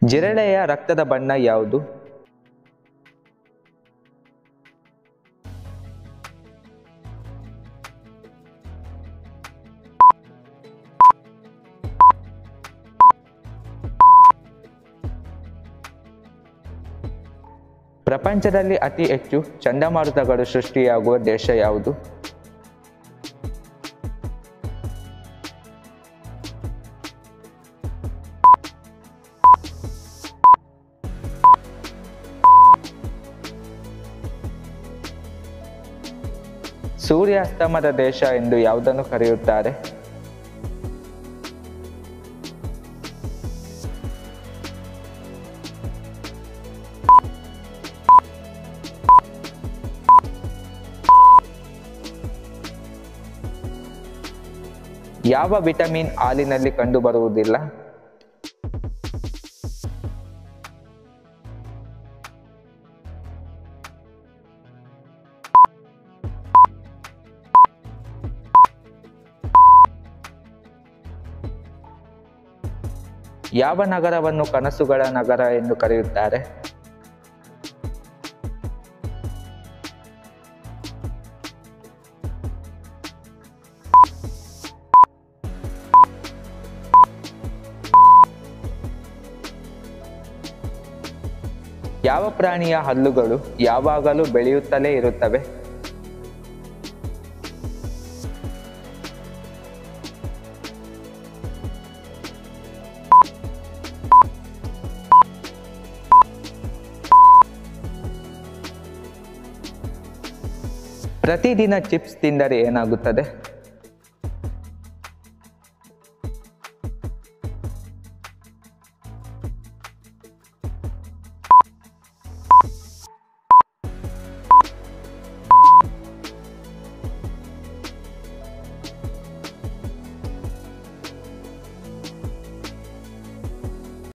ಜಿರಳೆಯ ರಕ್ತದ ಬಣ್ಣ ಯಾವುದು ಪ್ರಪಂಚದಲ್ಲಿ ಅತಿ ಹೆಚ್ಚು ಚಂಡಮಾರುತಗಳು ಸೃಷ್ಟಿಯಾಗುವ ದೇಶ ಯಾವುದು ಸೂರ್ಯಾಸ್ತಮದ ದೇಶ ಎಂದು ಯಾವುದನ್ನು ಕರೆಯುತ್ತಾರೆ ಯಾವ ವಿಟಮಿನ್ ಹಾಲಿನಲ್ಲಿ ಕಂಡುಬರುವುದಿಲ್ಲ ಯಾವ ನಗರವನ್ನು ಕನಸುಗಳ ನಗರ ಎಂದು ಕರೆಯುತ್ತಾರೆ ಯಾವ ಪ್ರಾಣಿಯ ಹಲ್ಲುಗಳು ಯಾವಾಗಲೂ ಬೆಳೆಯುತ್ತಲೇ ಇರುತ್ತವೆ ಪ್ರತಿದಿನ ಚಿಪ್ಸ್ ತಿಂದರೆ ಏನಾಗುತ್ತದೆ